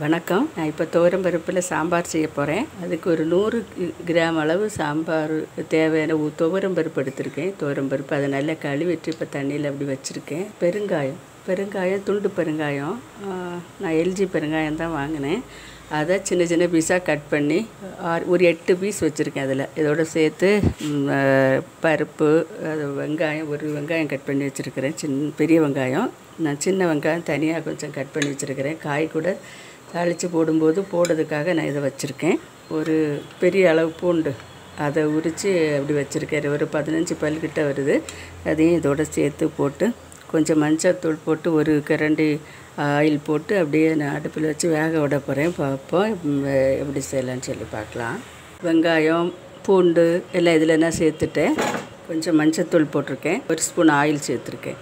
வணக்கம் நான் இப்போ துவரம் பருப்பில் சாம்பார் செய்ய போகிறேன் அதுக்கு ஒரு நூறு கி- கிராம் அளவு சாம்பார் தேவையான உ- துவரம் பருப்பு எடுத்திருக்கேன் துவரம் பருப்பு அதை நல்லா கழுவிட்டு இப்போ தண்ணியில் அப்படி வச்சுருக்கேன் பெருங்காயம் பெருங்காயம் துண்டு பெருங்காயம் ஆ, நான் எல்ஜி பெருங்காயம் தான் வாங்கினேன் அதை சின்ன சின்ன பீஸாக கட் பண்ணி ஆறு ஒரு எட்டு பீஸ் வச்சுருக்கேன் அதில் இதோட சேர்த்து ம், ஆ, பருப்பு அது வெங்காயம் ஒரு வெங்காயம் கட் பண்ணி வச்சுருக்கிறேன் சின்ன பெரிய வெங்காயம் நான் சின்ன வெங்காயம் தனியாக கொஞ்சம் கட் பண்ணி வச்சுருக்கிறேன் காய் கூட தாளித்து போடும்போது போடுறதுக்காக நான் இதை வச்சுருக்கேன் ஒரு பெரிய அளவு பூண்டு அதை உரித்து அப்படி வச்சுருக்கேன் ஒரு பதினஞ்சு பல்கிட்ட வருது அதையும் இதோட சேர்த்து போட்டு கொஞ்சம் மஞ்சள் போட்டு ஒரு கரண்டி ஆயில் போட்டு அப்படியே நான் அடுப்பில் வச்சு வேக விட போகிறேன் பார்ப்போம் ம், எப்படி செய்யலாம்னு சொல்லி பார்க்கலாம் வெங்காயம் பூண்டு எல்லாம் இதில் நான் சேர்த்துட்டேன் கொஞ்சம் மஞ்சத்தூள் போட்டிருக்கேன் ஒரு ஸ்பூன் ஆயில் சேர்த்துருக்கேன்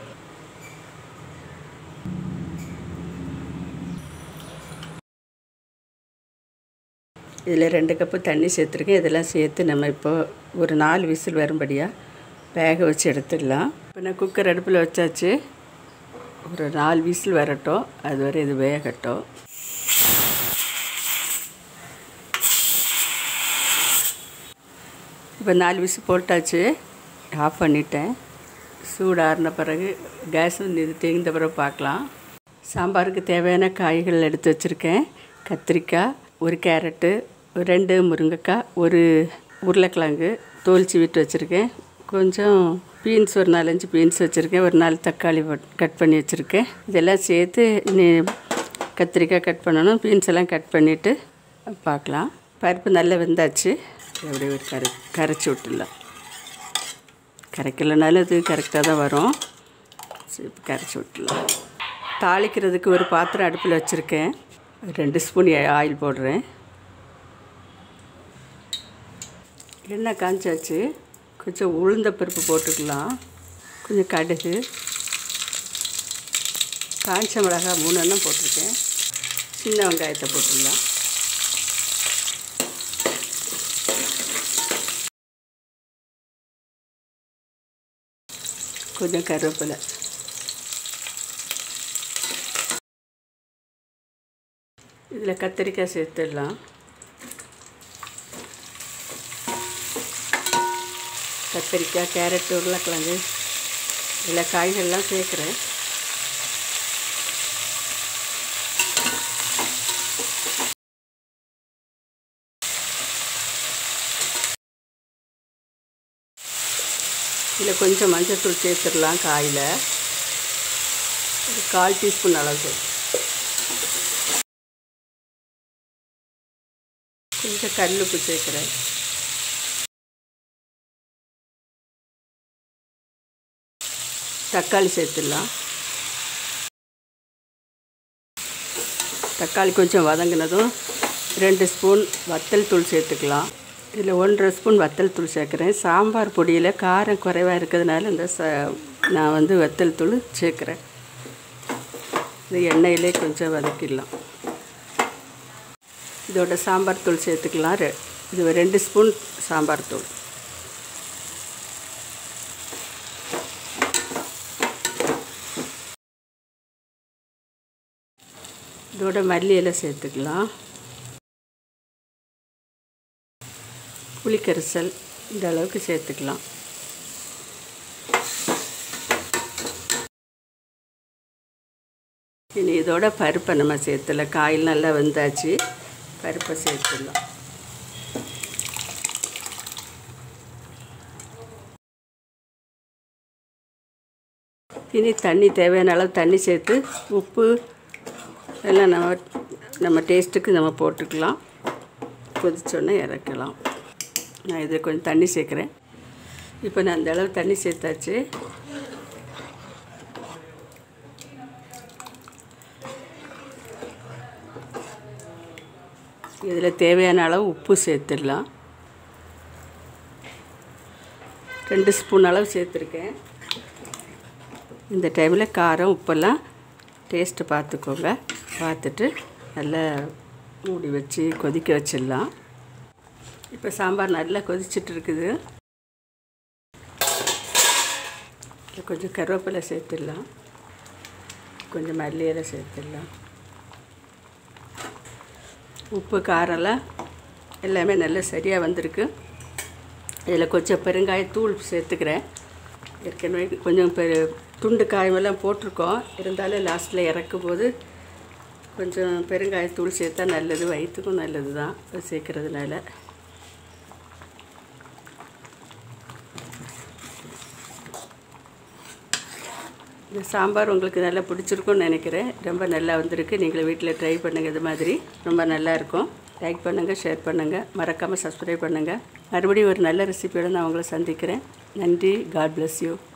இதில் ரெண்டு கப்பு தண்ணி சேர்த்துருக்கேன் இதெல்லாம் சேர்த்து நம்ம இப்போ ஒரு நாலு விசில் வரும்படியாக வேக வச்சு எடுத்துடலாம் இப்போ நான் குக்கர் அடுப்பில் வச்சாச்சு ஒரு நாலு விசில் வரட்டும் அது வரை இது வேகட்டும் இப்போ நாலு விசில் போட்டாச்சு ஆஃப் பண்ணிட்டேன் சூடாறின பிறகு கேஸ் வந்து இது தேய்ந்த பிறகு பார்க்கலாம் சாம்பாருக்கு தேவையான காய்கள் எடுத்து வச்சுருக்கேன் கத்திரிக்காய் ஒரு கேரட்டு ஒரு ரெண்டு முருங்கைக்காய் ஒரு உருளைக்கிழங்கு தோல் சீவிட்டு வச்சுருக்கேன் கொஞ்சம் பீன்ஸ் ஒரு நாலஞ்சு பீன்ஸ் வச்சுருக்கேன் ஒரு நாலு தக்காளி கட் பண்ணி வச்சுருக்கேன் இதெல்லாம் சேர்த்து நீ கத்திரிக்காய் கட் பண்ணணும் பீன்ஸ் எல்லாம் கட் பண்ணிவிட்டு பார்க்கலாம் பருப்பு நல்லா வெந்தாச்சு அப்படியே ஒரு கரை கரைச்சி விட்டுடலாம் கரைக்கலைனாலும் இது கரெக்டாக தான் வரும் சரி இப்போ கரைச்சி விட்டுலாம் தாளிக்கிறதுக்கு ஒரு பாத்திரம் அடுப்பில் வச்சுருக்கேன் ரெண்டு ஸ்பூன் ஆயில் போடுறேன் எண்ணெய் காஞ்சாச்சு கொஞ்சம் உளுந்த பருப்பு போட்டுக்கலாம் கொஞ்சம் கடுகு காஞ்ச மிளகாய் மூணு எண்ணம் போட்டிருக்கேன் சின்ன வெங்காயத்தை போட்டுடலாம் கொஞ்சம் கருவேப்பிலை இதில் கத்திரிக்காய் சேர்த்துடலாம் கத்திரிக்காய் கேரட் உருளைக்கிழங்கு இதில் காய்கள்லாம் சேர்க்குறேன் இதில் கொஞ்சம் மஞ்சள்தூள் சேர்த்துடலாம் காயில் ஒரு கால் டீஸ்பூன் அளவு கொஞ்சம் கல்லுப்பு சேர்க்குறேன் தக்காளி சேர்த்துடலாம் தக்காளி கொஞ்சம் வதங்கினதும் ரெண்டு ஸ்பூன் வத்தல் தூள் சேர்த்துக்கலாம் இதில் ஒன்றரை ஸ்பூன் வத்தல் தூள் சேர்க்குறேன் சாம்பார் பொடியில் காரம் குறைவாக இருக்கிறதுனால இந்த ச நான் வந்து வத்தல் தூள் சேர்க்குறேன் இந்த எண்ணெயிலே கொஞ்சம் வதக்கிடலாம் இதோட சாம்பார் தூள் சேர்த்துக்கலாம் ரெ இது ஒரு ரெண்டு ஸ்பூன் சாம்பார் தூள் இதோட மல்லி இலை சேர்த்துக்கலாம் புளிக்கரிசல் இந்த அளவுக்கு சேர்த்துக்கலாம் இனி இதோட பருப்பை நம்ம சேர்த்துல காயில் நல்லா வெந்தாச்சு பருப்பை சேர்த்துடலாம் இனி தண்ணி தேவையான அளவு தண்ணி சேர்த்து உப்பு எல்லாம் நம்ம நம்ம டேஸ்ட்டுக்கு நம்ம போட்டுக்கலாம் கொதிச்சோன்னே இறக்கலாம் நான் இதில் கொஞ்சம் தண்ணி சேர்க்குறேன் இப்போ நான் அந்த அளவு தண்ணி சேர்த்தாச்சு இதில் தேவையான அளவு உப்பு சேர்த்துடலாம் ரெண்டு ஸ்பூன் அளவு சேர்த்துருக்கேன் இந்த டைமில் காரம் உப்பெல்லாம் டேஸ்ட்டு பார்த்துக்கோங்க பார்த்துட்டு நல்லா மூடி வச்சு கொதிக்க வச்சிடலாம் இப்போ சாம்பார் நல்லா கொதிச்சிட்டு இருக்குது இதுல கொஞ்சம் கருவேப்பிலை சேர்த்துடலாம் கொஞ்சம் மல்லி இலை சேர்த்துடலாம் உப்பு காரம்லாம் எல்லாமே நல்லா சரியாக வந்திருக்கு இதில் கொஞ்சம் பெருங்காயத்தூள் சேர்த்துக்கிறேன் ஏற்கனவே கொஞ்சம் பெரு துண்டு காயமெல்லாம் போட்டிருக்கோம் இருந்தாலும் லாஸ்ட்டில் இறக்கும் போது கொஞ்சம் பெருங்காயத்தூள் சேர்த்தா நல்லது வயிற்றுக்கும் நல்லது தான் அது சேர்க்கறதுனால இந்த சாம்பார் உங்களுக்கு நல்லா பிடிச்சிருக்கும்னு நினைக்கிறேன் ரொம்ப நல்லா வந்திருக்கு நீங்களும் வீட்டில் ட்ரை பண்ணுங்கள் இது மாதிரி ரொம்ப நல்லா இருக்கும் லைக் பண்ணுங்கள் ஷேர் பண்ணுங்கள் மறக்காமல் சப்ஸ்கிரைப் பண்ணுங்கள் மறுபடியும் ஒரு நல்ல ரெசிபியோடு நான் உங்களை சந்திக்கிறேன் நன்றி காட் bless யூ